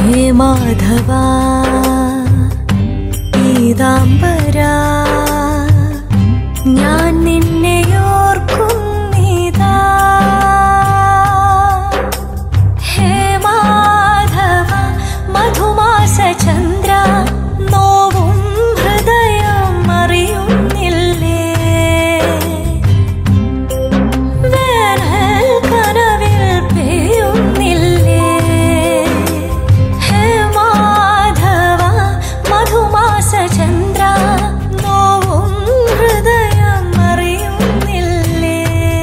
ഹേ മാധവ പീതാംബര ഞാൻ നിന്നെ ഓർക്കുന്നിതാ ഹേ മാധവ മധുമാസ ചന്ദ്ര നോവും ഹൃദയം അറിയുന്നില്ലേ വേനൽ കനവിൽ പെയ്യുന്നില്ലേ ഹേ മാധവ മധുമാസ ചന്ദ്ര നോവും ഹൃദയം അറിയുന്നില്ലേ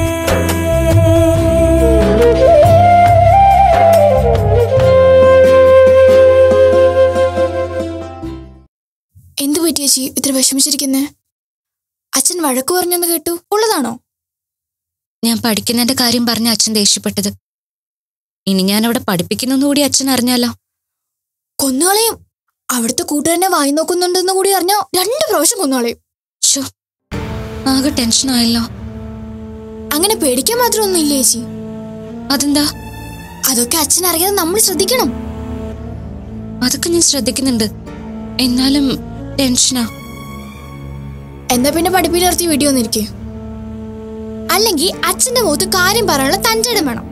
എന്തു പറ്റി ചേച്ചി ഇത്ര വിഷമിച്ചിരിക്കുന്നേ അച്ഛൻ വഴക്കു പറഞ്ഞെന്ന് കേട്ടു ഉള്ളതാണോ ഞാൻ പഠിക്കുന്നതിന്റെ കാര്യം പറഞ്ഞ അച്ഛൻ ദേഷ്യപ്പെട്ടത് ഇനി ഞാൻ അവിടെ പഠിപ്പിക്കുന്നു കൂടി അച്ഛൻ അറിഞ്ഞാലോ കൊന്നുകളയും അവിടുത്തെ കൂട്ടുകാരനെ വായി നോക്കുന്നുണ്ടെന്ന് കൂടി അറിഞ്ഞോ രണ്ട് പ്രാവശ്യം കൊന്നുകളയും ഷോ ആകെ ടെൻഷനായല്ലോ അങ്ങനെ പേടിക്കാൻ മാത്രമൊന്നും ഇല്ല ചേച്ചി അതെന്താ അതൊക്കെ അച്ഛൻ അറിയാതെ നമ്മൾ ശ്രദ്ധിക്കണം അതൊക്കെ ഞാൻ ശ്രദ്ധിക്കുന്നുണ്ട് എന്നാലും ടെൻഷനാ എന്നാ പിന്നെ പഠിപ്പിൽ നിർത്തി വീഡിയോ ഒന്നിരിക്കേ അല്ലെങ്കിൽ അച്ഛന്റെ മുഖത്ത് കാര്യം പറയാനുള്ള തഞ്ചടം വേണം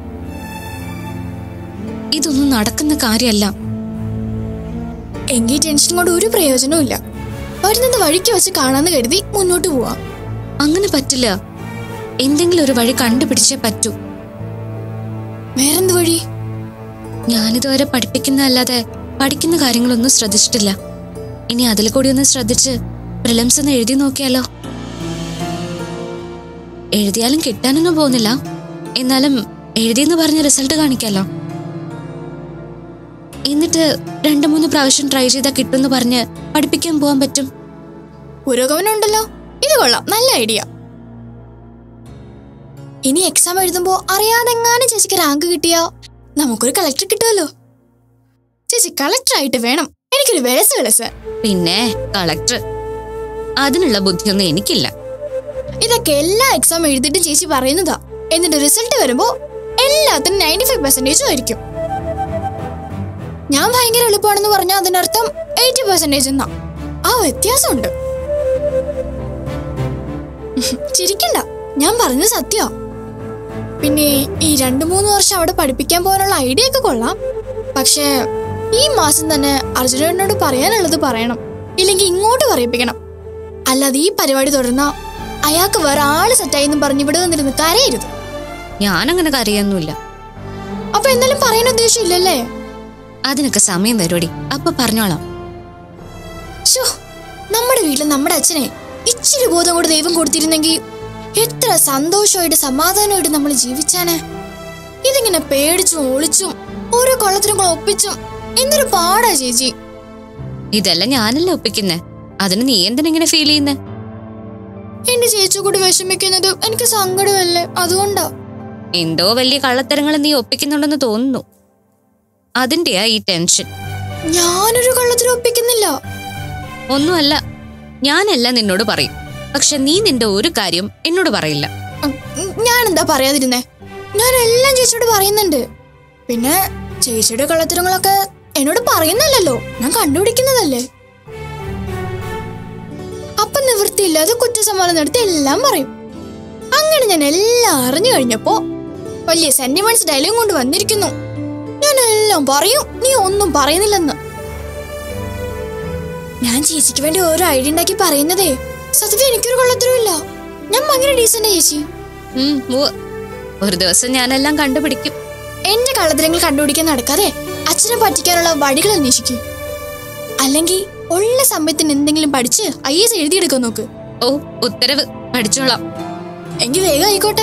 ഇതൊന്നും നടക്കുന്ന കാര്യമല്ല എങ്കിൽ ടെൻഷൻ കൊണ്ട് ഒരു പ്രയോജനവും ഇല്ല വരുന്നത് വഴിക്ക് വെച്ച് കാണാന്ന് കരുതി മുന്നോട്ട് പോവാം അങ്ങനെ പറ്റില്ല എന്തെങ്കിലും ഒരു വഴി കണ്ടുപിടിച്ചേ പറ്റൂ വേറെന്ത് വഴി ഞാനിതുവരെ പഠിപ്പിക്കുന്നതല്ലാതെ പഠിക്കുന്ന കാര്യങ്ങളൊന്നും ശ്രദ്ധിച്ചിട്ടില്ല ഇനി അതിൽ കൂടി ഒന്ന് ശ്രദ്ധിച്ച് പ്രിലിംസ് ഒന്ന് എഴുതി നോക്കിയാലോ എഴുതിയാലും കിട്ടാനൊന്നും പോകുന്നില്ല എന്നാലും എഴുതിയെന്ന് പറഞ്ഞ റിസൾട്ട് കാണിക്കാലോ എന്നിട്ട് രണ്ടു മൂന്ന് പ്രാവശ്യം ട്രൈ ചെയ്താൽ കിട്ടുമെന്ന് പറഞ്ഞ് പഠിപ്പിക്കാൻ പോകാൻ പറ്റും പുരോഗമനം ഉണ്ടല്ലോ ഇത് കൊള്ളാം നല്ല ഐഡിയ ഇനി എക്സാം എഴുതുമ്പോ അറിയാതെ എങ്ങാനും ചേച്ചിക്ക് റാങ്ക് കിട്ടിയാ നമുക്കൊരു കളക്ടർ കിട്ടുമല്ലോ ചേച്ചി കളക്ടർ ആയിട്ട് വേണം എനിക്കൊരു വിലസ് വിലസ് പിന്നെ കളക്ടർ അതിനുള്ള ബുദ്ധിയൊന്നും എനിക്കില്ല ഇതൊക്കെ എല്ലാ എക്സാം എഴുതിയിട്ടും ചേച്ചി പറയുന്നതാ എന്നിട്ട് റിസൾട്ട് വരുമ്പോ എല്ലാത്തിനും നയൻറ്റി ഫൈവ് പെർസെന്റേജും ആയിരിക്കും ഞാൻ ഭയങ്കര എളുപ്പമാണെന്ന് പറഞ്ഞാൽ അതിനർത്ഥം എയ്റ്റി പെർസെന്റേജ് എന്നാ ആ വ്യത്യാസമുണ്ട് ചിരിക്കണ്ട ഞാൻ പറഞ്ഞത് സത്യ പിന്നെ ഈ രണ്ടു മൂന്ന് വർഷം അവിടെ പഠിപ്പിക്കാൻ പോകാനുള്ള ഐഡിയ ഒക്കെ കൊള്ളാം പക്ഷേ ഈ മാസം തന്നെ അർജുനനോട് പറയാനുള്ളത് പറയണം ഇല്ലെങ്കിൽ ഇങ്ങോട്ട് പറയിപ്പിക്കണം അല്ലാതെ ഈ പരിപാടി തുടർന്ന അയാൾക്ക് വേറെ ആള് സെറ്റായി എന്നും പറഞ്ഞ് ഇവിടെ വന്നിരുന്ന് കരയരുത് ഞാനങ്ങനെ കരയൊന്നുമില്ല അപ്പൊ എന്നാലും പറയാൻ ഉദ്ദേശമില്ലല്ലേ അതിനൊക്കെ സമയം വരുമടി അപ്പൊ പറഞ്ഞോളാം ഷോ നമ്മുടെ വീട്ടിൽ നമ്മുടെ അച്ഛനെ ഇച്ചിരി ബോധം കൂടെ ദൈവം കൊടുത്തിരുന്നെങ്കിൽ എത്ര സന്തോഷമായിട്ട് സമാധാനമായിട്ട് നമ്മൾ ജീവിച്ചാനെ ഇതിങ്ങനെ പേടിച്ചും ഒളിച്ചും ഓരോ കൊള്ളത്തിനും ഒപ്പിച്ചും എന്തൊരു പാടാ ചേച്ചി ഇതെല്ലാം ഞാനല്ലേ ഒപ്പിക്കുന്നേ അതിന് നീ എന്തിനെങ്ങനെ ഫീൽ ചെയ്യുന്നേ എന്റെ ചേച്ചി കൂടി വിഷമിക്കുന്നത് എനിക്ക് സങ്കടമല്ലേ അതുകൊണ്ടാ എന്തോ വലിയ കള്ളത്തരങ്ങൾ നീ ഒപ്പിക്കുന്നുണ്ടെന്ന് തോന്നുന്നു അതിന്റെയാ ഈ ടെൻഷൻ ഞാനൊരു കള്ളത്തിനും ഒപ്പിക്കുന്നില്ല ഒന്നുമല്ല ഞാനെല്ലാം നിന്നോട് പറയും പക്ഷെ നീ നിന്റെ ഒരു കാര്യം എന്നോട് പറയില്ല ഉം, ഞാൻ എന്താ പറയാതിരുന്നേ ഞാൻ എല്ലാം ചേച്ചിയോട് പറയുന്നുണ്ട് പിന്നെ ചേച്ചിയുടെ കള്ളത്തരങ്ങളൊക്കെ എന്നോട് പറയുന്നില്ലല്ലോ ഞാൻ കണ്ടുപിടിക്കുന്നതല്ലേ അപ്പൊ നിവൃത്തിയില്ലാതെ കുറ്റസമ്മതം നടത്തി എല്ലാം പറയും അങ്ങനെ ഞാൻ എല്ലാം അറിഞ്ഞു കഴിഞ്ഞപ്പോ വലിയ സെന്റിമെന്റ്സ് ഡയലോഗ് കൊണ്ട് വന്നിരിക്കുന്നു ഞാൻ എല്ലാം പറയും നീ ഒന്നും പറയുന്നില്ലെന്ന് ഞാൻ ചേച്ചിക്ക് വേണ്ടി ഓരോ ഐഡിയ ഉണ്ടാക്കി പറയുന്നതേ സത്യത്തിൽ എനിക്കൊരു കൊള്ളത്തരമില്ല ഞാൻ ഭയങ്കര ഡീസന്റ് ചേച്ചി ഉം, ഉവ്വ്. ഒരു ദിവസം ഞാനെല്ലാം കണ്ടുപിടിക്കും എന്റെ കള്ളത്തരങ്ങൾ കണ്ടുപിടിക്കാൻ നടക്കാതെ അച്ഛനെ പറ്റിക്കാനുള്ള വഴികൾ അന്വേഷിക്കും അല്ലെങ്കിൽ ഉള്ള സമയത്തിന് എന്തെങ്കിലും പഠിച്ച് ഐ എസ് എഴുതിയെടുക്കാൻ നോക്ക് ഓ ഉത്തരവ് പഠിച്ചോളാം എങ്കിൽ വേഗം ആയിക്കോട്ടെ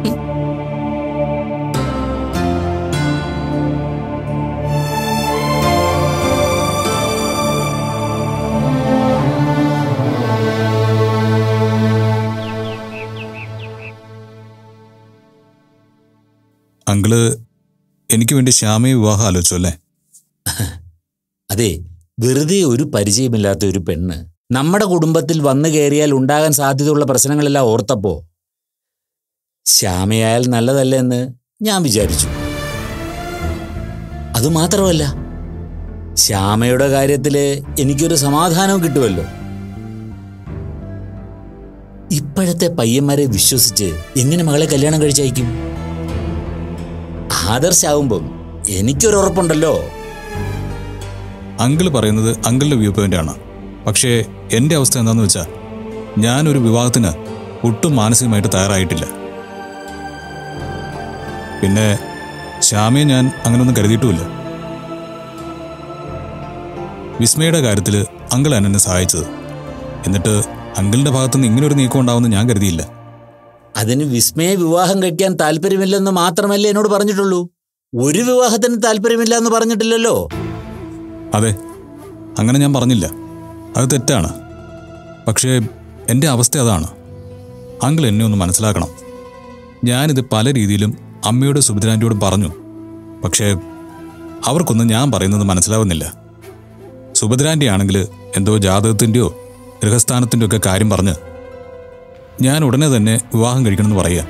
അങ്കിള് എനിക്ക് വേണ്ടി ശ്യാമയെ വിവാഹം ആലോചിച്ചു അല്ലേ അതെ വെറുതെ ഒരു പരിചയമില്ലാത്ത ഒരു പെണ്ണ് നമ്മുടെ കുടുംബത്തിൽ വന്നു കയറിയാൽ ഉണ്ടാകാൻ സാധ്യതയുള്ള പ്രശ്നങ്ങളെല്ലാം ഓർത്തപ്പോ ശ്യാമയായാൽ നല്ലതല്ലേ എന്ന് ഞാൻ വിചാരിച്ചു അതുമാത്രമല്ല ശ്യാമയുടെ കാര്യത്തില് എനിക്കൊരു സമാധാനവും കിട്ടുമല്ലോ ഇപ്പോഴത്തെ പയ്യന്മാരെ വിശ്വസിച്ച് എങ്ങനെ മകളെ കല്യാണം കഴിച്ചയക്കും ആദർശാവുമ്പം എനിക്കൊരു ഉറപ്പുണ്ടല്ലോ അങ്കിൾ പറയുന്നത് അങ്കിളിന്റെ വ്യൂ പോയിന്റ് ആണ് പക്ഷേ എൻ്റെ അവസ്ഥ എന്താണെന്ന് വെച്ചാൽ ഞാനൊരു വിവാഹത്തിന് ഒട്ടും മാനസികമായിട്ട് തയ്യാറായിട്ടില്ല പിന്നെ ശ്യാമയെ ഞാൻ അങ്ങനൊന്നും കരുതിയിട്ടുമില്ല വിസ്മയുടെ കാര്യത്തിൽ അങ്കിളാണ് എന്നെ സഹായിച്ചത് എന്നിട്ട് അങ്കിളിന്റെ ഭാഗത്തുനിന്ന് ഇങ്ങനെ ഒരു നീക്കം ഉണ്ടാവുമെന്ന് ഞാൻ കരുതിയില്ല അതിന് വിസ്മയെ വിവാഹം കഴിക്കാൻ താല്പര്യമില്ലെന്ന് മാത്രമല്ലേ എന്നോട് പറഞ്ഞിട്ടുള്ളൂ ഒരു വിവാഹത്തിന് താല്പര്യമില്ല എന്ന് പറഞ്ഞിട്ടില്ലല്ലോ അതെ അങ്ങനെ ഞാൻ പറഞ്ഞില്ല അത് തെറ്റാണ് പക്ഷേ എൻ്റെ അവസ്ഥ അതാണ് അങ്കിൾ എന്നെ ഒന്ന് മനസ്സിലാക്കണം ഞാനിത് പല രീതിയിലും അമ്മയോട് സുഭദ്രാൻ്റിയോടും പറഞ്ഞു പക്ഷേ അവർക്കൊന്നും ഞാൻ പറയുന്നത് മനസ്സിലാവുന്നില്ല സുഭദ്രാൻ്റി ആണെങ്കിൽ എന്തോ ജാതകത്തിൻ്റെയോ ഗൃഹസ്ഥാനത്തിൻ്റെ ഒക്കെ കാര്യം പറഞ്ഞ് ഞാൻ ഉടനെ തന്നെ വിവാഹം കഴിക്കണമെന്ന് പറയുക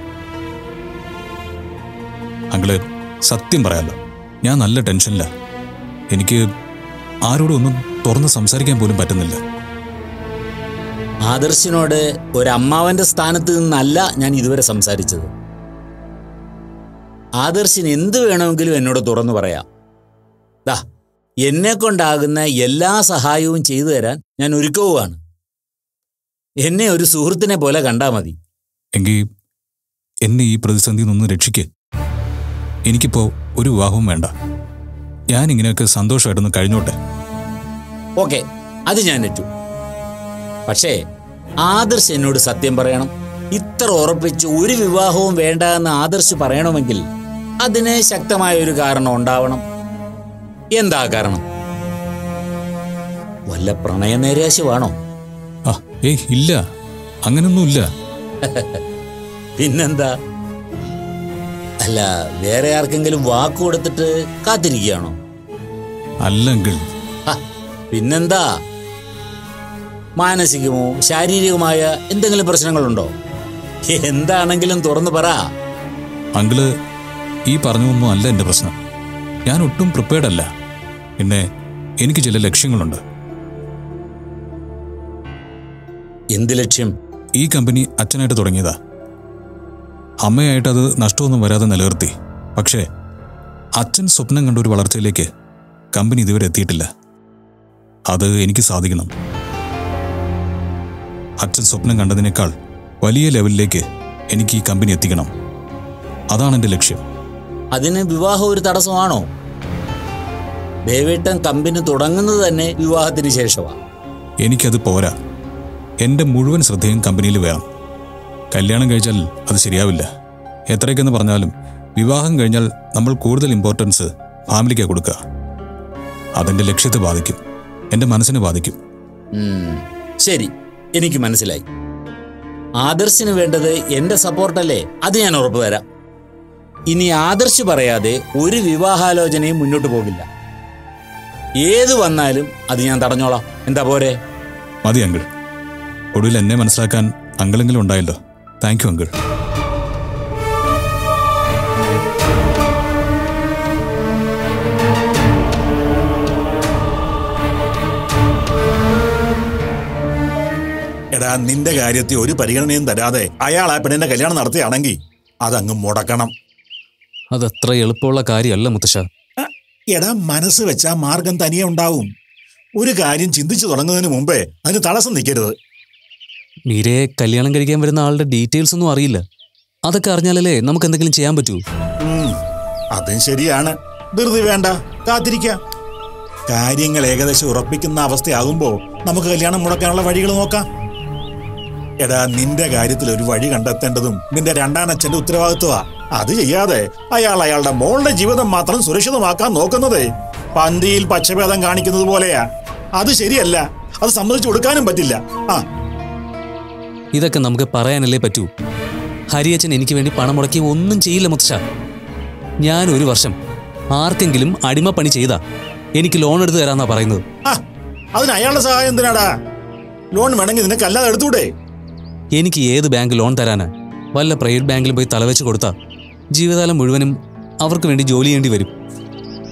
അങ്കിള് സത്യം പറയാലോ ഞാൻ നല്ല ടെൻഷനില്ല എനിക്ക് ആരോടും ഒന്നും തുറന്ന് സംസാരിക്കാൻ പോലും പറ്റുന്നില്ല ആദർശിനോട് ഒരമ്മാവന്റെ സ്ഥാനത്ത് നിന്നല്ല ഞാൻ ഇതുവരെ സംസാരിച്ചത് ആദർശിന് എന്ത് വേണമെങ്കിലും എന്നോട് തുറന്നു പറയാം ദാ എന്നെ കൊണ്ടാകുന്ന എല്ലാ സഹായവും ചെയ്തു തരാൻ ഞാൻ ഒരുക്കവുമാണ് എന്നെ ഒരു സുഹൃത്തിനെ പോലെ കണ്ടാ മതി എങ്കിൽ എന്നെ ഈ പ്രതിസന്ധിയിൽ നിന്ന് രക്ഷിക്ക് എനിക്കിപ്പോൾ ഒരു വിവാഹവും വേണ്ട ഞാൻ ഇങ്ങനെയൊക്കെ സന്തോഷമായിട്ടൊന്ന് കഴിഞ്ഞോട്ടെ ഓക്കെ അത് ഞാൻ ഏറ്റു പക്ഷേ ആദർശ് എന്നോട് സത്യം പറയണം ഇത്ര ഉറപ്പിച്ച് ഒരു വിവാഹവും വേണ്ട എന്ന് ആദർശ് പറയണമെങ്കിൽ അതിന് ശക്തമായ ഒരു കാരണം ഉണ്ടാവണം എന്താ കാരണം വല്ല പ്രണയനൈരാശ്യമാണോ ആ ഏയ് ഇല്ല അങ്ങനൊന്നുമില്ല പിന്നെന്താ അല്ല വേറെ ആർക്കെങ്കിലും വാക്ക് കൊടുത്തിട്ട് കാത്തിരിക്കുകയാണോ അല്ലെങ്കിൽ ഹ, പിന്നെന്താ മാനസികമോ ശാരീരികമായ എന്തെങ്കിലും പ്രശ്നങ്ങളുണ്ടോ എന്താണെങ്കിലും തുറന്നു പറ അങ്കിള് ഈ പറഞ്ഞതൊന്നും അല്ല എൻ്റെ പ്രശ്നം ഞാൻ ഒട്ടും പ്രിപ്പയർഡ് അല്ല പിന്നെ എനിക്ക് ചില ലക്ഷ്യങ്ങളുണ്ട് എന്ത് ലക്ഷ്യം ഈ കമ്പനി അച്ഛനായിട്ട് തുടങ്ങിയതാ അമ്മയായിട്ട് അത് നഷ്ടമൊന്നും വരാതെ നിലനിർത്തി പക്ഷേ അച്ഛൻ സ്വപ്നം കണ്ട ഒരു വളർച്ചയിലേക്ക് കമ്പനി ഇതുവരെ എത്തിയിട്ടില്ല അത് എനിക്ക് സാധിക്കണം അച്ഛൻ സ്വപ്നം കണ്ടതിനേക്കാൾ വലിയ ലെവലിലേക്ക് എനിക്ക് ഈ കമ്പനി എത്തിക്കണം അതാണ് എൻ്റെ ലക്ഷ്യം അതിന് വിവാഹം ഒരു തടസ്സമാണോ ദേവേട്ടൻ കമ്പനി തുടങ്ങുന്നത് തന്നെ വിവാഹത്തിന് ശേഷമാണ് എനിക്കത് പോരാ എൻ്റെ മുഴുവൻ ശ്രദ്ധയും കമ്പനിയിൽ വേണം കല്യാണം കഴിച്ചാൽ അത് ശരിയാവില്ല എത്രയൊക്കെന്ന് പറഞ്ഞാലും വിവാഹം കഴിഞ്ഞാൽ നമ്മൾ കൂടുതൽ ഇമ്പോർട്ടൻസ് ഫാമിലിക്കാണ് കൊടുക്കുക അതെൻ്റെ ലക്ഷ്യത്തെ ബാധിക്കും എൻ്റെ മനസ്സിനെ ബാധിക്കും ഉം, ശരി എനിക്ക് മനസ്സിലായി ആദർശിന് വേണ്ടത് എന്റെ സപ്പോർട്ടല്ലേ അത് ഞാൻ ഉറപ്പു തരാം ഇനി ആദർശ് പറയാതെ ഒരു വിവാഹാലോചനയും മുന്നോട്ട് പോകില്ല ഏത് വന്നാലും അത് ഞാൻ തടഞ്ഞോളാം എന്താ പോരെ മതി അങ്കിൾ ഒടുവിൽ എന്നെ മനസ്സിലാക്കാൻ അങ്കിളെങ്കിലും ഉണ്ടായല്ലോ താങ്ക് യു അങ്കിൾ എടാ നിന്റെ കാര്യത്തിൽ ഒരു പരിഗണനയും തരാതെ അയാൾ ആ പെണ്ണിന്റെ കല്യാണം നടത്തുകയാണെങ്കിൽ അതങ്ങ് മുടക്കണം അതത്ര എളുപ്പമുള്ള കാര്യമല്ല മുത്തശ്ശ ആ, എടാ മനസ്സ് വെച്ചാ മാർഗം തനിയെ ഉണ്ടാവും ഒരു കാര്യം ചിന്തിച്ചു തുടങ്ങുന്നതിന് മുമ്പേ അതിന് തടസ്സം നിൽക്കരുത് മീരയെ കല്യാണം കഴിക്കാൻ വരുന്ന ആളുടെ ഡീറ്റെയിൽസ് ഒന്നും അറിയില്ല അതൊക്കെ അറിഞ്ഞാലല്ലേ നമുക്ക് എന്തെങ്കിലും ചെയ്യാൻ പറ്റൂ ഉം, അതും ശരിയാണ് ധൃതി വേണ്ട കാത്തിരിക്കാം കാര്യങ്ങൾ ഏകദേശം ഉറപ്പിക്കുന്ന അവസ്ഥയാകുമ്പോ നമുക്ക് കല്യാണം മുടക്കാനുള്ള വഴികൾ നോക്കാം എടാ നിന്റെ കാര്യത്തിൽ ഒരു വഴി കണ്ടെത്തേണ്ടതും നിന്റെ രണ്ടാനച്ഛന്റെ ഉത്തരവാദിത്വമാ അത് ചെയ്യാതെ അയാൾ അയാളുടെ മോളുടെ ജീവിതം മാത്രം സുരക്ഷിതമാക്കാൻ നോക്കുന്നതേ പന്തിയിൽ പച്ചഭേദം കാണിക്കുന്നത് പോലെയാ അത് ശരിയല്ല അത് സമ്മതിച്ചു കൊടുക്കാനും പറ്റില്ല ആ ഇതൊക്കെ നമുക്ക് പറയാനല്ലേ പറ്റൂ ഹരിയച്ചൻ എനിക്ക് വേണ്ടി പണം മുടക്കി ഒന്നും ചെയ്യില്ല മുത്തശ്ശ ഞാൻ ഒരു വർഷം ആർക്കെങ്കിലും അടിമപ്പണി ചെയ്താ എനിക്ക് ലോൺ എടുത്തു തരാന്നാ പറയുന്നത് ആ അതിന് അയാളുടെ സഹായം എന്തിനാടാ ലോൺ വേണമെങ്കിൽ നിനക്ക് അല്ലാതെ എടുത്തൂടെ എനിക്ക് ഏത് ബാങ്ക് ലോൺ തരാനാ വല്ല പ്രൈവറ്റ് ബാങ്കിലും പോയി തലവെച്ച് കൊടുത്താ ജീവിതകാലം മുഴുവനും അവർക്ക് വേണ്ടി ജോലി ചെയ്യേണ്ടി വരും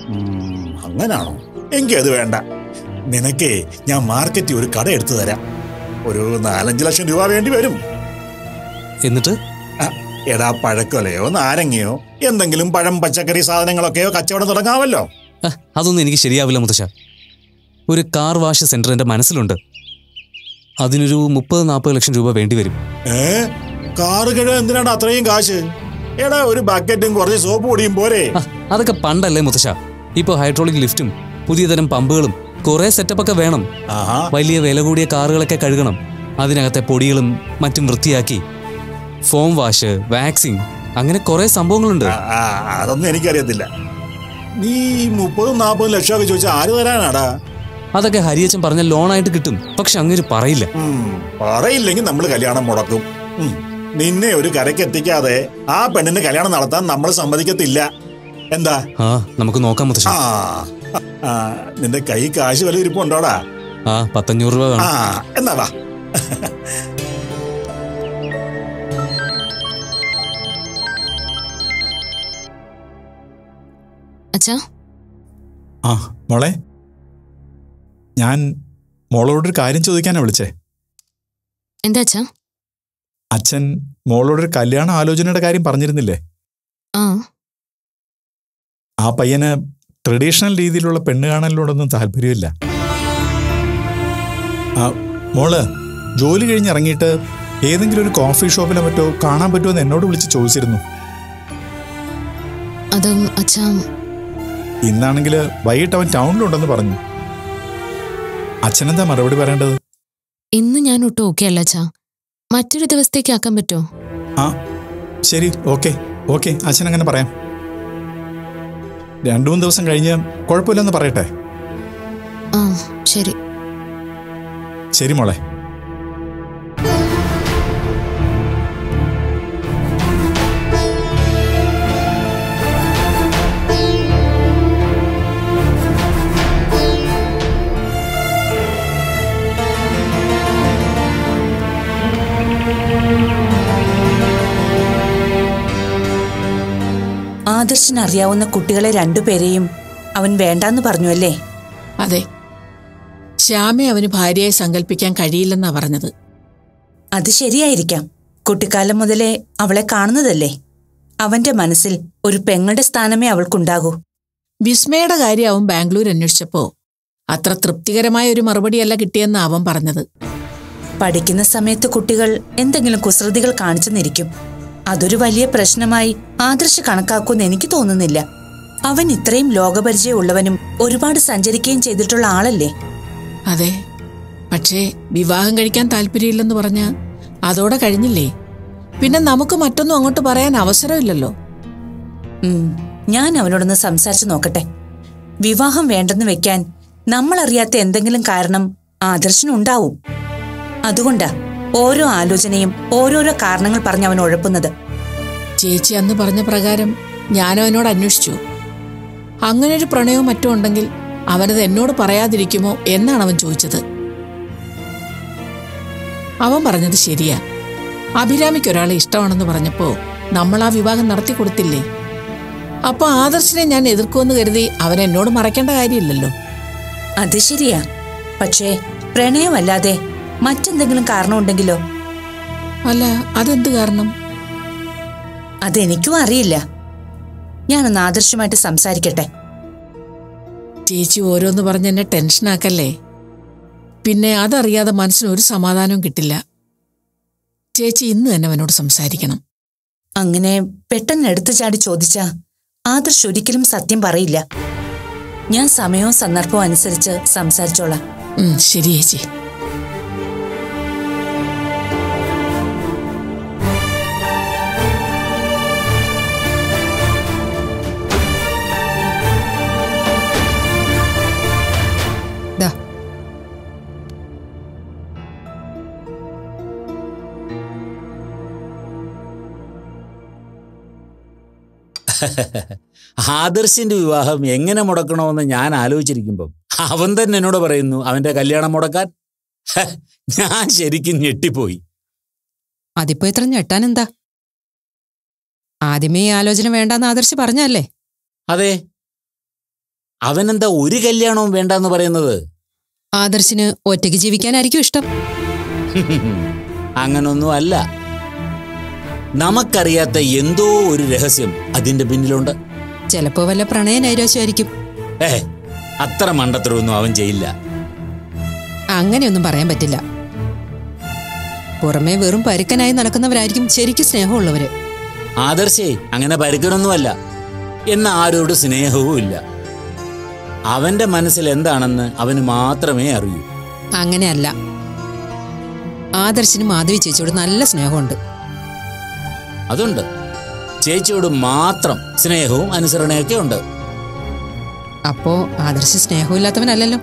ഉം, അങ്ങനാണോ എങ്കിൽ അത് വേണ്ട നിനക്കേ ഞാൻ മാർക്കറ്റിൽ ഒരു കട എടുത്തു തരാം ഒരു നാലഞ്ച് ലക്ഷം രൂപ വേണ്ടി വരും എന്നിട്ട് ആ, എടാ പഴക്കൊലയോ നാരങ്ങയോ എന്തെങ്കിലും പഴം പച്ചക്കറി സാധനങ്ങളൊക്കെയോ കച്ചവടം തുടങ്ങാമല്ലോ ആ, അതൊന്നും എനിക്ക് ശരിയാവില്ല മുത്തശ്ശ ഒരു കാർ വാഷ് സെന്റർ എൻ്റെ മനസ്സിലുണ്ട് അതിനൊരു മുപ്പത് നാൽപ്പത് ലക്ഷം രൂപ വേണ്ടി വരും ഏ കാറ് കിഴ എന്തിനാണ് അത്രയും കാശ് എടാ ഒരു ബക്കറ്റും കുറച്ച് സോപ്പ് പൊടിയും പോരെ ആ, അതൊക്കെ പണ്ടല്ലേ മുത്തശ്ശ ഇപ്പോൾ ഹൈഡ്രോളിക് ലിഫ്റ്റും പുതിയ തരം പമ്പുകളും കുറേ സെറ്റപ്പൊക്കെ വേണം ആഹാ വലിയ വില കൂടിയ കാറുകളൊക്കെ കഴുകണം അതിനകത്തെ പൊടികളും മറ്റും വൃത്തിയാക്കി ഫോം വാഷ് വാക്സിങ് അങ്ങനെ കുറേ സംഭവങ്ങളുണ്ട് ആ, ആ, അതൊന്നും എനിക്കറിയത്തില്ല നീ മുപ്പതും നാൽപ്പതും ലക്ഷമൊക്കെ ചോദിച്ചാൽ ആര് തരാനാടാ അതൊക്കെ ഹരിയച്ചൻ പറഞ്ഞ ലോണായിട്ട് കിട്ടും പക്ഷെ അങ്ങനെ പറയില്ല ഉം, പറയില്ലെങ്കിൽ നമ്മൾ കല്യാണം മുടക്കും ഉം, നിന്നെ ഒരു കരയ്ക്ക് എത്തിക്കാതെ ആ പെണ്ണിന് കല്യാണം നടത്താൻ നമ്മൾ സമ്മതിക്കത്തില്ല എന്താ ആ നമുക്ക് നോക്കാം മുത്തശ്ശ ആ ആ, നിന്റെ കൈ കാശ് വല്ല ഇരിപ്പുണ്ടോടാ ആ പത്തഞ്ഞൂറ് രൂപ ആ വേണം എന്നാ വാ അച്ഛാ ആ മോളെ ഞാൻ മോളോടൊരു കാര്യം ചോദിക്കാനാ വിളിച്ചേ എന്താ അച്ഛാ അച്ഛൻ മോളോടൊരു കല്യാണ ആലോചനയുടെ കാര്യം പറഞ്ഞിരുന്നില്ലേ ആ ആ പയ്യന് ട്രഡീഷണൽ രീതിയിലുള്ള പെണ്ണ് കാണലിനോടൊന്നും താല്പര്യമില്ല ആ മോള് ജോലി കഴിഞ്ഞിറങ്ങിയിട്ട് ഏതെങ്കിലും ഒരു കോഫി ഷോപ്പിലോ മറ്റോ കാണാൻ പറ്റുമോ എന്ന് എന്നോട് വിളിച്ച് ചോദിച്ചിരുന്നു അതും അച്ഛാ ഇന്നാണെങ്കിൽ വൈകിട്ട് അവൻ ടൗണിലുണ്ടെന്ന് പറഞ്ഞു അച്ഛനെന്താ മറുപടി പറയേണ്ടത് ഇന്ന് ഞാൻ ഒട്ടും ഓക്കെ അല്ല അച്ഛാ മറ്റൊരു ദിവസത്തേക്ക് ആക്കാൻ പറ്റുമോ ആ ശരി ഓക്കെ ഓക്കെ അച്ഛൻ അങ്ങനെ പറയാം രണ്ടു മൂന്ന് ദിവസം കഴിഞ്ഞ് കുഴപ്പമില്ലെന്ന് പറയട്ടെ ആ ശരി ശരി മോളെ ആദർശിന് അറിയാവുന്ന കുട്ടികളെ രണ്ടുപേരെയും അവൻ വേണ്ടാന്ന് പറഞ്ഞു അല്ലേ അതെ ശ്യാമെ അവന് ഭാര്യയായി സങ്കല്പിക്കാൻ കഴിയില്ലെന്നാ പറഞ്ഞത് അത് ശരിയായിരിക്കാം കുട്ടിക്കാലം മുതലേ അവളെ കാണുന്നതല്ലേ അവന്റെ മനസ്സിൽ ഒരു പെങ്ങളുടെ സ്ഥാനമേ അവൾക്കുണ്ടാകൂ വിസ്മയുടെ കാര്യം അവൻ ബാംഗ്ലൂർ അന്വേഷിച്ചപ്പോ അത്ര തൃപ്തികരമായ ഒരു മറുപടിയല്ല കിട്ടിയെന്ന് അവൻ പറഞ്ഞത് പഠിക്കുന്ന സമയത്ത് കുട്ടികൾ എന്തെങ്കിലും കുസൃതികൾ കാണിച്ചെന്നിരിക്കും അതൊരു വലിയ പ്രശ്നമായി ആദർശ് കണക്കാക്കുമെന്ന് എനിക്ക് തോന്നുന്നില്ല അവൻ ഇത്രയും ലോകപരിചയമുള്ളവനും ഒരുപാട് സഞ്ചരിക്കുകയും ചെയ്തിട്ടുള്ള ആളല്ലേ അതെ പക്ഷേ വിവാഹം കഴിക്കാൻ താല്പര്യമില്ലെന്ന് പറഞ്ഞ അതോടെ കഴിഞ്ഞില്ലേ പിന്നെ നമുക്ക് മറ്റൊന്നും അങ്ങോട്ട് പറയാൻ അവസരമില്ലല്ലോ ഉം, ഞാൻ അവനോടൊന്ന് സംസാരിച്ചു നോക്കട്ടെ വിവാഹം വേണ്ടെന്ന് വെക്കാൻ നമ്മൾ അറിയാത്ത എന്തെങ്കിലും കാരണം ആദർശനുണ്ടാവും അതുകൊണ്ടാ ഓരോ ആലോചനയും ഓരോരോ കാരണങ്ങൾ പറഞ്ഞ് അവൻ ഉഴപ്പുന്നത് ചേച്ചി അന്ന് പറഞ്ഞ പ്രകാരം ഞാൻ അവനോട് അന്വേഷിച്ചു അങ്ങനൊരു പ്രണയവും മറ്റും ഉണ്ടെങ്കിൽ അവനത് എന്നോട് പറയാതിരിക്കുമോ എന്നാണ് അവൻ ചോദിച്ചത് അവൻ പറഞ്ഞത് ശരിയാ അഭിരാമിക്ക് ഒരാളെ ഇഷ്ടമാണെന്ന് പറഞ്ഞപ്പോ നമ്മൾ ആ വിവാഹം നടത്തി കൊടുത്തില്ലേ അപ്പൊ ആദർശിനെ ഞാൻ എതിർക്കുമെന്ന് കരുതി അവൻ എന്നോട് മറയ്ക്കേണ്ട കാര്യമില്ലല്ലോ അത് ശരിയാ പക്ഷേ പ്രണയമല്ലാതെ മറ്റെന്തെങ്കിലും കാരണമുണ്ടെങ്കിലോ അല്ല അതെന്ത് കാരണം അതെനിക്കും അറിയില്ല ഞാനൊന്ന് ആദർശമായിട്ട് സംസാരിക്കട്ടെ ചേച്ചി ഓരോന്ന് പറഞ്ഞ് എന്നെ ടെൻഷനാക്കല്ലേ പിന്നെ അതറിയാതെ മനസ്സിന് ഒരു സമാധാനവും കിട്ടില്ല ചേച്ചി ഇന്ന് തന്നെ അവനോട് സംസാരിക്കണം അങ്ങനെ പെട്ടെന്ന് എടുത്തു ചാടി ചോദിച്ചാ ആദർശ് ഒരിക്കലും സത്യം പറയില്ല ഞാൻ സമയവും സന്ദർഭവും അനുസരിച്ച് സംസാരിച്ചോളാം ഉം, ശരി ചേച്ചി ആദർശിന്റെ വിവാഹം എങ്ങനെ മുടക്കണമെന്ന് ഞാൻ ആലോചിച്ചിരിക്കുമ്പം അവൻ തന്നെ എന്നോട് പറയുന്നു അവന്റെ കല്യാണം മുടക്കാൻ ഹ, ഞാൻ ശരിക്കും ഞെട്ടിപ്പോയി അതിപ്പോ ഇത്ര ഞെട്ടാൻ എന്താ ആദ്യമേ ഈ ആലോചന വേണ്ടാന്ന് ആദർശ് പറഞ്ഞല്ലേ അതെ അവനെന്താ ഒരു കല്യാണവും വേണ്ടെന്ന് പറയുന്നത് ആദർശിന് ഒറ്റയ്ക്ക് ജീവിക്കാനായിരിക്കും ഇഷ്ടം അങ്ങനൊന്നും അല്ല നമുക്കറിയാത്ത എന്തോ ഒരു രഹസ്യം അതിന്റെ പിന്നിലുണ്ട് ചിലപ്പോ വല്ല പ്രണയ നൈരാശ്യമായിരിക്കും ഏ അത്ര മണ്ടത്തരമൊന്നും അവൻ ചെയ്യില്ല അങ്ങനെയൊന്നും പറയാൻ പറ്റില്ല പുറമേ വെറും പരുക്കനായി നടക്കുന്നവരായിരിക്കും ശരിക്കും സ്നേഹമുള്ളവര് ആദർശേ അങ്ങനെ പരുക്കനൊന്നുമല്ല എന്ന ആരോട് സ്നേഹവും ഇല്ല അവന്റെ മനസ്സിൽ എന്താണെന്ന് അവന് മാത്രമേ അറിയൂ അങ്ങനെയല്ല ആദർശിന് മാധവി ചേച്ചിയോട് നല്ല സ്നേഹമുണ്ട് അതുണ്ട് ചേച്ചിയോട് മാത്രം സ്നേഹവും അനുസരണയൊക്കെ ഉണ്ട് അപ്പോ ആദർശ് സ്നേഹമില്ലാത്തവനല്ലല്ലോ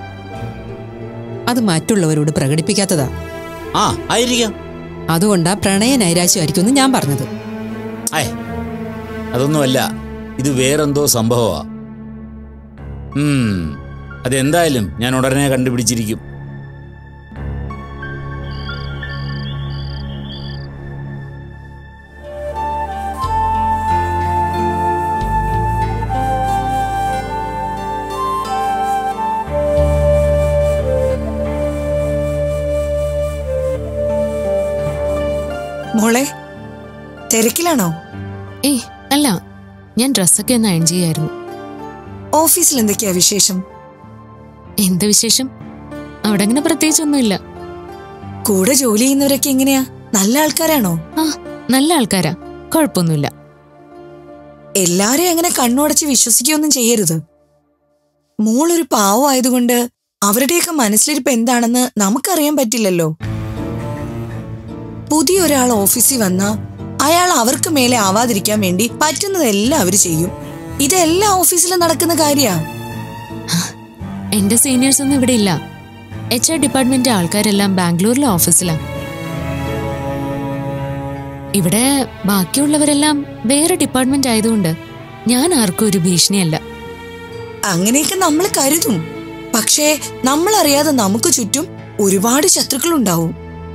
അത് മറ്റുള്ളവരോട് പ്രകടിപ്പിക്കാത്തതാ ആ ആയിരിക്കാം അതുകൊണ്ടാ പ്രണയ നൈരാശ്യമായിരിക്കും എന്ന് ഞാൻ പറഞ്ഞത് ഏ അതൊന്നുമല്ല ഇത് വേറെന്തോ സംഭവമാ ഉം അതെന്തായാലും ഞാൻ ഉടനെ കണ്ടുപിടിച്ചിരിക്കും മോളെ തിരക്കിലാണോ ഏയ് അല്ല ഞാൻ ഡ്രസ്സൊക്കെ ഒന്ന് അയൺ ചെയ്യായിരുന്നു ഓഫീസിൽ എന്തൊക്കെയാ വിശേഷം എന്ത് വിശേഷം അവിടെ അങ്ങനെ പ്രത്യേകിച്ചൊന്നുമില്ല കൂടെ ജോലി ചെയ്യുന്നവരൊക്കെ എങ്ങനെയാ നല്ല ആൾക്കാരാണോ ആ നല്ല ആൾക്കാരാ കുഴപ്പമൊന്നുമില്ല എല്ലാരെയും അങ്ങനെ കണ്ണുടച്ച് വിശ്വസിക്കുകയൊന്നും ചെയ്യരുത് മോളൊരു പാവമായതുകൊണ്ട് അവരുടെയൊക്കെ മനസ്സിലിരിപ്പ് എന്താണെന്ന് നമുക്കറിയാൻ പറ്റില്ലല്ലോ പുതിയ ഒരാൾ ഓഫീസിൽ വന്നാ അയാൾ അവർക്ക് മേലെ ആവാതിരിക്കാൻ വേണ്ടി പറ്റുന്നതെല്ലാം അവര് ചെയ്യും ഇതെല്ലാ ഓഫീസിലും നടക്കുന്ന കാര്യാ എന്റെ സീനിയേഴ്സ് ഒന്നും ഇവിടെ ഇല്ല എച്ച് ആർ ഡിപ്പാർട്ട്മെന്റ് ആൾക്കാരെല്ലാം ബാംഗ്ലൂരിലെ ഓഫീസിലാണ് ഇവിടെ ബാക്കിയുള്ളവരെല്ലാം വേറെ ഡിപ്പാർട്ട്മെന്റ് ആയതുകൊണ്ട് ഞാൻ ആർക്കും ഒരു ഭീഷണിയല്ല അങ്ങനെയൊക്കെ നമ്മൾ കരുതും പക്ഷേ നമ്മൾ അറിയാതെ നമുക്ക് ചുറ്റും ഒരുപാട് ശത്രുക്കളുണ്ടാവും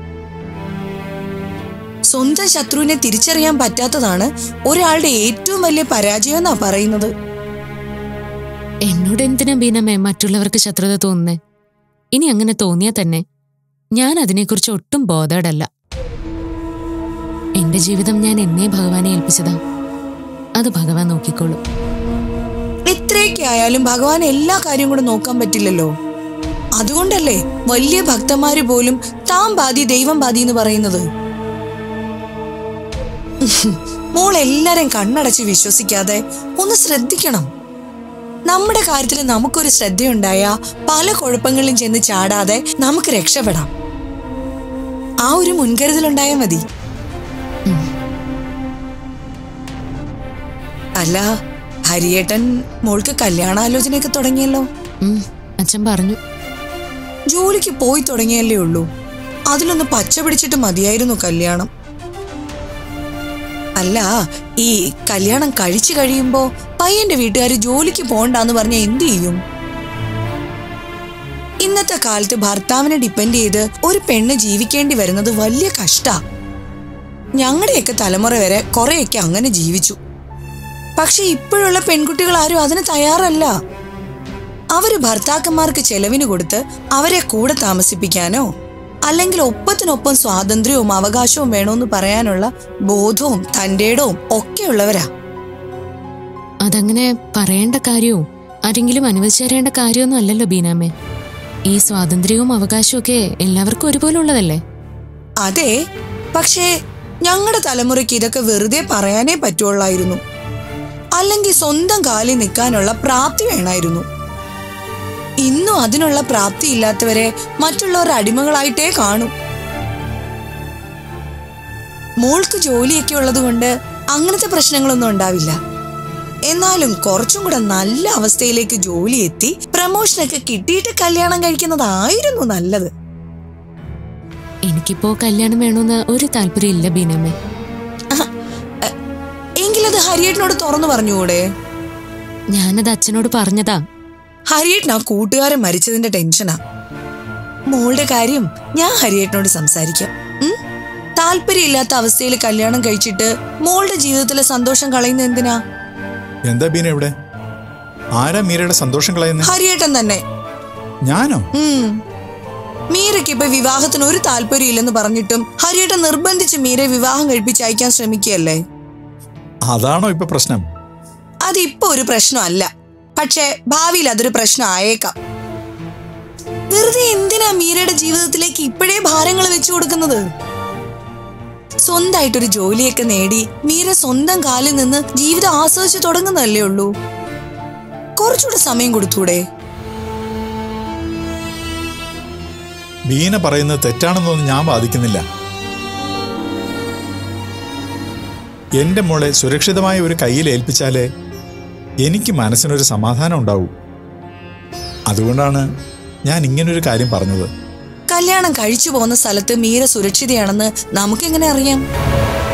സ്വന്തം ശത്രുവിനെ തിരിച്ചറിയാൻ പറ്റാത്തതാണ് ഒരാളുടെ ഏറ്റവും വലിയ പരാജയം എന്നാ പറയുന്നത് എന്നോട് എന്തിനാ ബീനമ്മേ മറ്റുള്ളവർക്ക് ശത്രുത തോന്നുന്നേ ഇനി അങ്ങനെ തോന്നിയാ തന്നെ ഞാൻ അതിനെക്കുറിച്ച് ഒട്ടും ബോധേഡല്ല എന്റെ ജീവിതം ഞാൻ എന്നെ ഭഗവാനെ ഏൽപ്പിച്ചതാ അത് ഭഗവാൻ നോക്കിക്കോളും എത്രയൊക്കെ ആയാലും ഭഗവാൻ എല്ലാ കാര്യം കൂടെ നോക്കാൻ പറ്റില്ലല്ലോ അതുകൊണ്ടല്ലേ വലിയ ഭക്തന്മാര് പോലും താൻ ബാധി ദൈവം ബാധി എന്ന് പറയുന്നത് മോൾ എല്ലാരെയും കണ്ണടച്ച് വിശ്വസിക്കാതെ ഒന്ന് ശ്രദ്ധിക്കണം നമ്മുടെ കാര്യത്തിൽ നമുക്കൊരു ശ്രദ്ധയുണ്ടായ പല കുഴപ്പങ്ങളിലും ചെന്ന് ചാടാതെ നമുക്ക് രക്ഷപ്പെടാം ആ ഒരു മുൻകരുതലുണ്ടായാൽ മതി അല്ല ഹരിയേട്ടൻ മോൾക്ക് കല്യാണാലോചനയൊക്കെ തുടങ്ങിയല്ലോ ഉം, അച്ഛൻ പറഞ്ഞു ജോലിക്ക് പോയി തുടങ്ങിയല്ലേ ഉള്ളൂ അതിലൊന്ന് പച്ച പിടിച്ചിട്ട് മതിയായിരുന്നു കല്യാണം അല്ല ഈ കല്യാണം കഴിച്ചു കഴിയുമ്പോ പയ്യന്റെ വീട്ടുകാർ ജോലിക്ക് പോണ്ടാന്ന് പറഞ്ഞ എന്ത് ചെയ്യും ഇന്നത്തെ കാലത്ത് ഭർത്താവിനെ ഡിപ്പെൻഡ് ചെയ്ത് ഒരു പെണ്ണ് ജീവിക്കേണ്ടി വരുന്നത് വലിയ കഷ്ടാ ഞങ്ങളുടെയൊക്കെ തലമുറ വരെ കുറെയൊക്കെ അങ്ങനെ ജീവിച്ചു പക്ഷെ ഇപ്പോഴുള്ള പെൺകുട്ടികൾ ആരും അതിന് തയ്യാറല്ല അവര് ഭർത്താക്കന്മാർക്ക് ചെലവിന് കൊടുത്ത് അവരെ കൂടെ താമസിപ്പിക്കാനോ അല്ലെങ്കിൽ ഒപ്പത്തിനൊപ്പം സ്വാതന്ത്ര്യവും അവകാശവും വേണമെന്ന് പറയാനുള്ള ബോധവും തന്റേടവും ഒക്കെയുള്ളവരാ അതങ്ങനെ പറയേണ്ട കാര്യവും ആരെങ്കിലും അനുവദിച്ചു തരേണ്ട കാര്യമൊന്നും അല്ലല്ലോ ബീനാമേ ഈ സ്വാതന്ത്ര്യവും അവകാശവും ഒക്കെ എല്ലാവർക്കും ഒരുപോലെ ഉള്ളതല്ലേ അതെ പക്ഷേ ഞങ്ങളുടെ തലമുറയ്ക്ക് ഇതൊക്കെ വെറുതെ പറയാനേ പറ്റുള്ളായിരുന്നു അല്ലെങ്കിൽ സ്വന്തം കാലിൽ നിൽക്കാനുള്ള പ്രാപ്തി വേണമായിരുന്നു ഇന്നും അതിനുള്ള പ്രാപ്തി ഇല്ലാത്തവരെ മറ്റുള്ളവരുടെ അടിമകളായിട്ടേ കാണും മോൾക്ക് ജോലിയൊക്കെ ഉള്ളത് കൊണ്ട് അങ്ങനത്തെ പ്രശ്നങ്ങളൊന്നും ഉണ്ടാവില്ല എന്നാലും കുറച്ചും കൂടെ നല്ല അവസ്ഥയിലേക്ക് ജോലി എത്തി പ്രമോഷനൊക്കെ കിട്ടിയിട്ട് കല്യാണം കഴിക്കുന്നതായിരുന്നു നല്ലത് എനിക്കിപ്പോ കല്യാണം വേണമെന്ന് ഒരു താല്പര്യം ഇല്ല ബീനാമേ എങ്കിലത് ഹരിയേട്ടനോട് തുറന്നു പറഞ്ഞുകൂടെ ഞാനത് അച്ഛനോട് പറഞ്ഞതാ ഹരിയേട്ടൻ ആ കൂട്ടുകാരൻ മരിച്ചതിന്റെ ടെൻഷനാ മോളുടെ കാര്യം ഞാൻ ഹരിയേട്ടനോട് സംസാരിക്കാം ഉം? താല്പര്യമില്ലാത്ത അവസ്ഥയിൽ കല്യാണം കഴിച്ചിട്ട് മോളുടെ ജീവിതത്തിലെ സന്തോഷം കളയുന്ന എന്തിനാ എന്താ ബീന ഇവിടെ ആരാ മീരയുടെ സന്തോഷം കളയുന്നത് ഹരിയേട്ടൻ തന്നെ ഞാനോ ഉം. മീരയ്ക്ക് ഇപ്പൊ വിവാഹത്തിന് ഒരു താല്പര്യം ഇല്ലെന്ന് പറഞ്ഞിട്ടും ഹരിയേട്ടൻ നിർബന്ധിച്ച് മീരെ വിവാഹം കഴിപ്പിച്ച് അയക്കാൻ ശ്രമിക്കുകയല്ലേ അതാണോ ഇപ്പൊ പ്രശ്നം അതിപ്പോ ഒരു പ്രശ്നമല്ല പക്ഷേ ഭാവിയിൽ അതൊരു പ്രശ്നം ആയേക്കാം വെറുതെ എന്തിനാ മീരയുടെ ജീവിതത്തിലേക്ക് ഇപ്പോഴേ ഭാരങ്ങൾ വെച്ചു കൊടുക്കുന്നത് സ്വന്തമായിട്ടൊരു ജോലിയൊക്കെ നേടി മീര സ്വന്തം കാലിൽ നിന്ന് ജീവിതം ആസ്വദിച്ചു തുടങ്ങുന്നതല്ലേ ഉള്ളൂ കുറച്ചുകൂടെ സമയം കൊടുത്തൂടെ ബീന പറയുന്നത് തെറ്റാണെന്നൊന്നും ഞാൻ വാദിക്കുന്നില്ല എന്റെ മോളെ സുരക്ഷിതമായ ഒരു കയ്യിൽ ഏൽപ്പിച്ചാലേ എനിക്ക് മനസ്സിനൊരു സമാധാനം ഉണ്ടാവൂ അതുകൊണ്ടാണ് ഞാൻ ഇങ്ങനൊരു കാര്യം പറഞ്ഞത് കല്യാണം കഴിച്ചു പോകുന്ന സ്ഥലത്ത് മീര സുരക്ഷിതയാണെന്ന് നമുക്കെങ്ങനെ അറിയാം